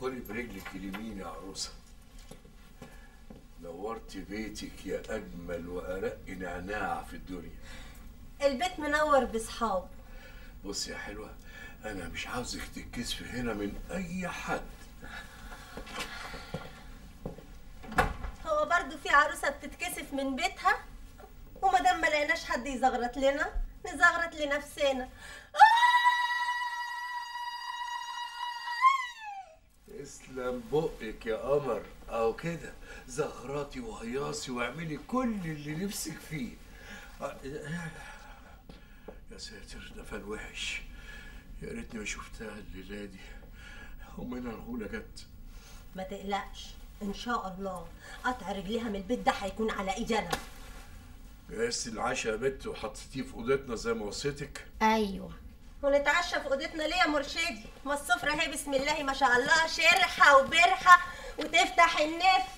ادخلي برجلك اليمين يا عروسه نورتي بيتك يا اجمل وارق نعناع في الدنيا البيت منور بصحاب بص يا حلوه انا مش عاوزك تتكسفي هنا من اي حد هو برضو في عروسة بتتكسف من بيتها وما دام ما لقيناش حد يزغرط لنا نزغرط لنفسنا اسلم بقك يا قمر او كده زغراتي وهياصي واعملي كل اللي نفسك فيه آه، يا ساتر ده فال وحش يا ريتني ما شفتها الليله دي امنا الغوله جت ما تقلقش ان شاء الله قطع رجليها من البيت ده هيكون على ايدي انا جهزتي العشاء يا بت وحطيتيه في اوضتنا زي ما وصيتك ايوه ونتعشى في اوضتنا ليه يا مرشدي ما السفرة اهي بسم الله ما شاء الله شرحة وبرحة وتفتح النفس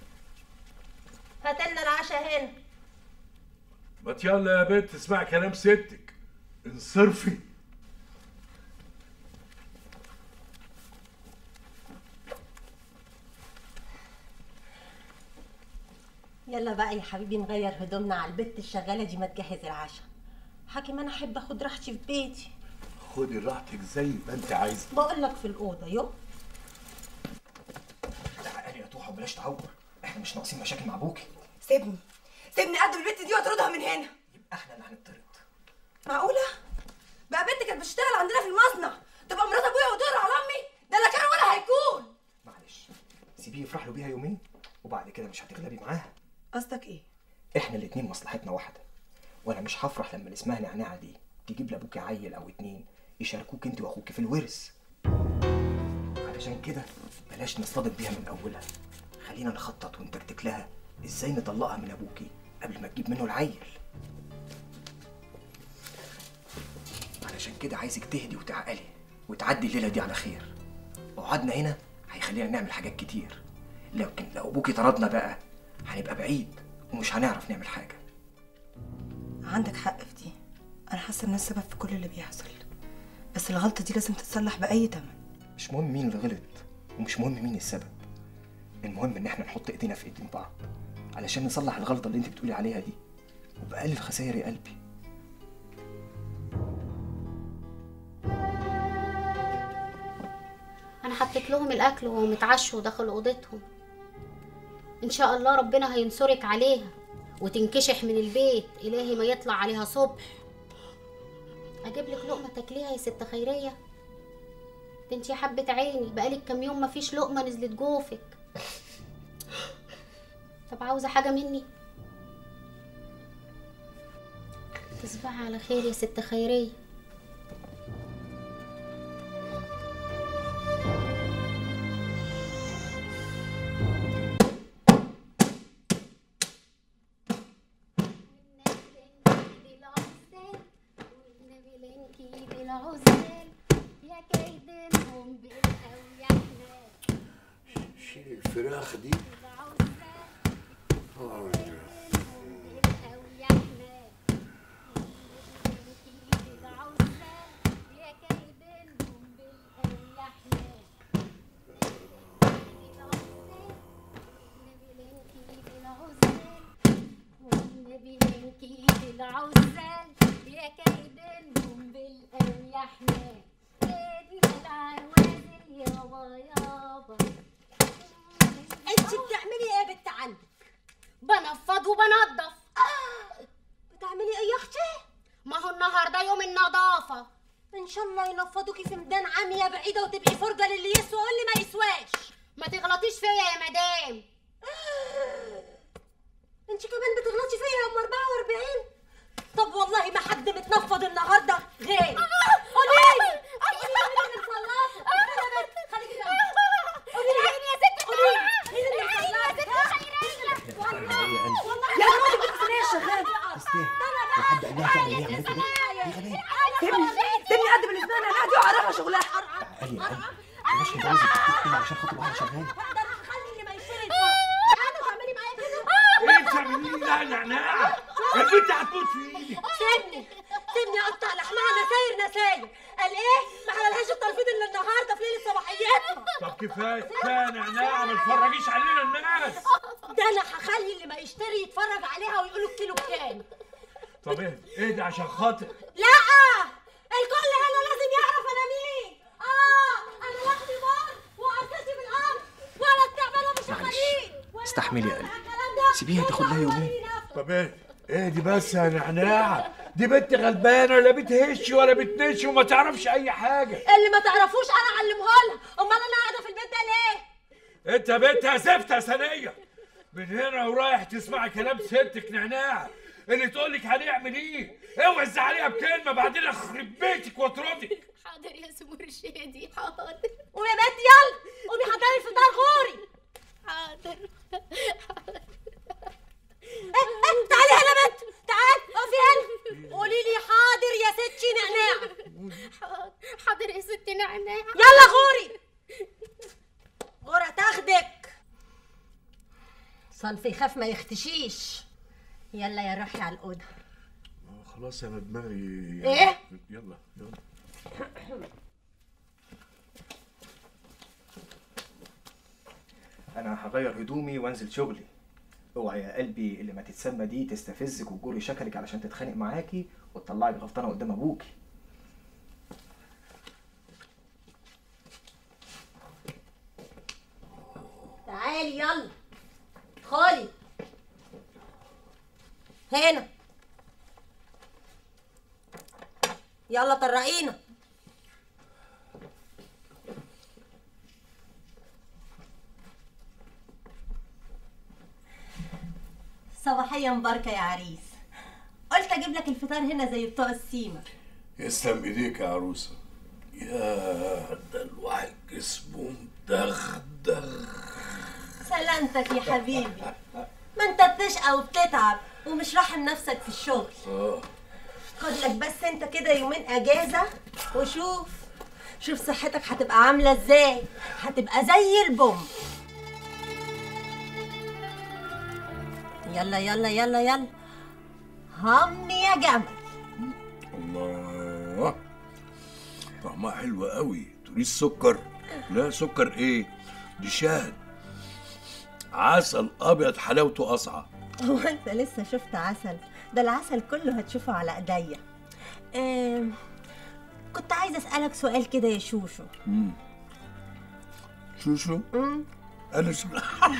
هاتلنا العشاء هنا ما يلا يا بت اسمع كلام ستك انصرفي يلا بقى يا حبيبي نغير هدومنا على البت الشغالة دي ما تجهز العشاء حاكم انا احب اخد راحتي في بيتي خدي راحتك زي ما انت عايزه بقول لك في الاوضه يو تعالي يا توحة وبلاش تعور احنا مش ناقصين مشاكل مع ابوكي سيبني سيبني قد البت دي واطردها من هنا يبقى احنا اللي هنطرد معقولة؟ بقى بنت كانت بتشتغل عندنا في المصنع تبقى مرات ابويا وتقرا على امي ده لا كان ولا هيكون معلش سيبيه يفرح له بيها يومين وبعد كده مش هتغلبي معاها قصدك ايه؟ احنا الاتنين مصلحتنا واحده وانا مش هفرح لما اللي اسمها نعناع دي تجيب لابوكي عيل او اتنين يشاركوك انت واخوك في الورث علشان كده بلاش نصطدم بيها من اولها خلينا نخطط ونتكتك لها ازاي نطلقها من ابوكي قبل ما تجيب منه العيل علشان كده عايزك تهدي وتعقلي وتعدي الليله دي على خير وقعدنا هنا هيخلينا نعمل حاجات كتير لكن لو ابوكي طردنا بقى هنبقى بعيد ومش هنعرف نعمل حاجه عندك حق في دي انا حاسه ان أنا السبب في كل اللي بيحصل بس الغلطه دي لازم تتصلح باي تمن مش مهم مين اللي غلط ومش مهم مين السبب المهم ان احنا نحط ايدينا في ايدين بعض علشان نصلح الغلطه اللي انت بتقولي عليها دي وبأقل الخسائر يا قلبي انا حطيت لهم الاكل وهم اتعشوا ودخلوا اوضتهم ان شاء الله ربنا هينصرك عليها وتنكشح من البيت الهي ما يطلع عليها صبح اجيب لك لقمه تاكليها يا ست خيريه ده انت يا حبه عيني بقالك كام يوم ما فيش لقمه نزلت جوفك طب عاوزه حاجه مني تصبحي على خير يا ست خيريه يا كيدنهم بالأوياحنا شيل الفراخ دي آه، العزال يا كيدنهم بالأوياحنا إدنا العوازل يابا يابا انت بتعملي ايه يا بت عندك بنفض وبنضف بتعملي ايه يا اختي ما هو النهارده يوم النظافة ان شاء الله ينفضوكي في ميدان عامية بعيدة وتبقي فرجة للي يسوى واللي ما يسواش ما تغلطيش فيا يا مدام انت كمان بتغلطي فيا يا ام 44 طب والله ما حد متنفض النهارده غير قولي لي قولي لي مين اللي مخلصه انا بس خليكي جنبي قولي لي يا ست قولي لي مين اللي مخلصه يا نور بس ليه شغال تستاهل وحد قال لها تعمل ايه عملته ده دي غباء سيبني سيبني قد بالنسبه لي انا دي وعرفها شغلها تعالي يا قلبي بلاش نجوزك كتير كده عشان خاطر واحده شغاله ده انا هخلي اللي ما يشتري الفرق انا تعملي معايا كده ايه بتعملي لي لا نعناع يا بنت هتموت في ايدك سيبني سيبني اقطع لحمها نساير نساير قال ايه ما حللهاش التلفيض الا النهارده في ليله صباحيتها طب كفايه كفايه نعناع ما تفرجيش علينا الناس ده انا هخلي اللي ما يشتري يتفرج عليها ويقولوا الكيلو بكام طب اهدي اهدي عشان خاطر لا الكل هنا لازم يعرف انا مين اه انا لوحدي مر وعكسي بالارض ولا التعبانه مش معلش. شغالين ولا استحملي يا الكلام قلبي. ده. سيبيها تاخد لها يومين. وريني نفسك. طب اهدي اهدي بس يا نعناع دي بنت غلبانه لا بتهش ولا بتنش وما تعرفش اي حاجه اللي ما تعرفوش انا اعلمها لها امال انا قاعده في البيت ده ليه انت بنت يا زفت يا ثانيه من هنا ورايح تسمعي كلام ستك نعناع اللي تقول لك هنعمل ايه اوعي تزعليها بكلمه بعدين اخرب بيتك واطردك حاضر يا سمو الشادي حاضر قومي يا بنت يلا قومي حضري الفطار غوري حاضر إيه إيه تعالي هنا يا بنت تعالي اقفي هنا قولي لي حاضر يا ستي نعناع حاضر حاضر يا ست نعناع يلا غوري غورة تاخدك صنف يخاف ما يختشيش يلا يا روحي على الأوضة خلاص انا دماغي إيه؟ يلا يلا انا هغير هدومي وانزل شغلي اوعي يا قلبي اللي ما تتسمى دي تستفزك وتجري شكلك علشان تتخانق معاكي وتطلعك غلطانه قدام ابوكي تعالي يلا ادخلي هنا يلا طرقينا صباحية مباركة يا عريس قلت اجيب لك الفطار هنا زي بتوع السيما يسلم ايديك يا عروسه يا ده الواحد جسمه مدغدغ سلامتك يا حبيبي ما انت بتشقى وبتتعب ومش راحم نفسك في الشغل خد لك بس انت كده يومين اجازه وشوف شوف صحتك هتبقى عامله ازاي هتبقى زي البوم يلا يلا يلا يلا هم يا جمل الله طعمها حلو قوي تريد سكر لا سكر ايه دي شهد عسل ابيض حلاوته اصعى هو انت لسه شفت عسل ده العسل كله هتشوفه على ايديا آم، كنت عايزه اسالك سؤال كده يا شوشو شوشو انا شو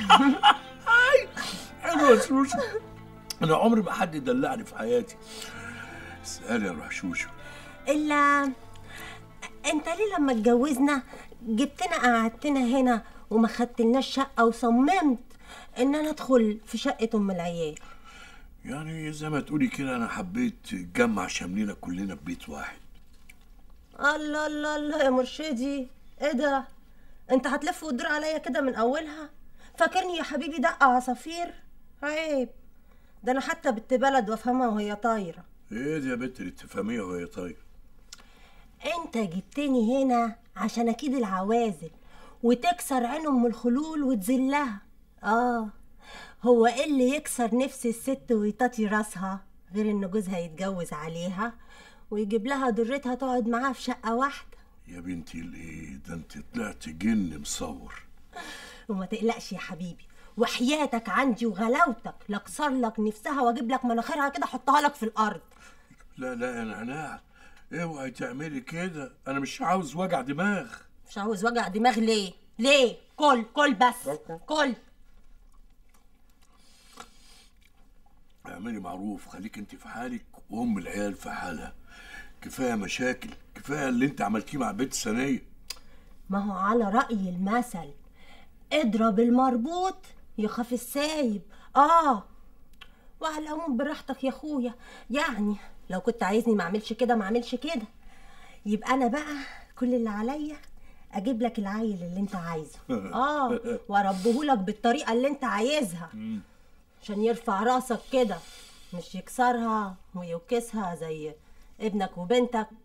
حلوه يا شوشو انا عمري ما حد دلعني في حياتي اسالي يا روح شوشو الا انت ليه لما اتجوزنا جبتنا قعدتنا هنا وما خدتلناش شقه وصممت ان انا ادخل في شقه ام العيال يعني زي ما تقولي كده انا حبيت نجمع شملنا كلنا في بيت واحد الله الله الله يا مرشدي ايه ده انت هتلف وتدور عليا كده من اولها فاكرني يا حبيبي دقه عصافير عيب ده انا حتى بنت بلد وافهمها وهي طايره ايه دي يا بنت الاتفاقيه وهي طايره انت جبتني هنا عشان اكيد العوازل وتكسر عين ام الخلول وتذلها اه هو ايه اللي يكسر نفس الست ويطاطي راسها غير ان جوزها يتجوز عليها ويجيب لها ضرتها تقعد معاها في شقه واحده يا بنتي الايه ده انت طلعت جن مصور وما تقلقش يا حبيبي وحياتك عندي وغلاوتك لاكسر لك نفسها واجيب لك مناخيرها كده احطها لك في الارض لا لا يا نعناع اوعي تعملي كده انا مش عاوز وجع دماغ مش عاوز وجع دماغ ليه ليه كل كل بس كل اعملي معروف خليك انت في حالك وام العيال في حالها كفايه مشاكل كفايه اللي انت عملتيه مع بنت ثانيه ما هو على رأي المثل اضرب المربوط يخاف السايب اه وعلى العموم براحتك يا اخويا يعني لو كنت عايزني ما اعملش كده ما اعملش كده يبقى انا بقى كل اللي عليا اجيب لك العيل اللي انت عايزه اه واربهولك بالطريقه اللي انت عايزها عشان يرفع راسك كده مش يكسرها ويوكسها زي ابنك وبنتك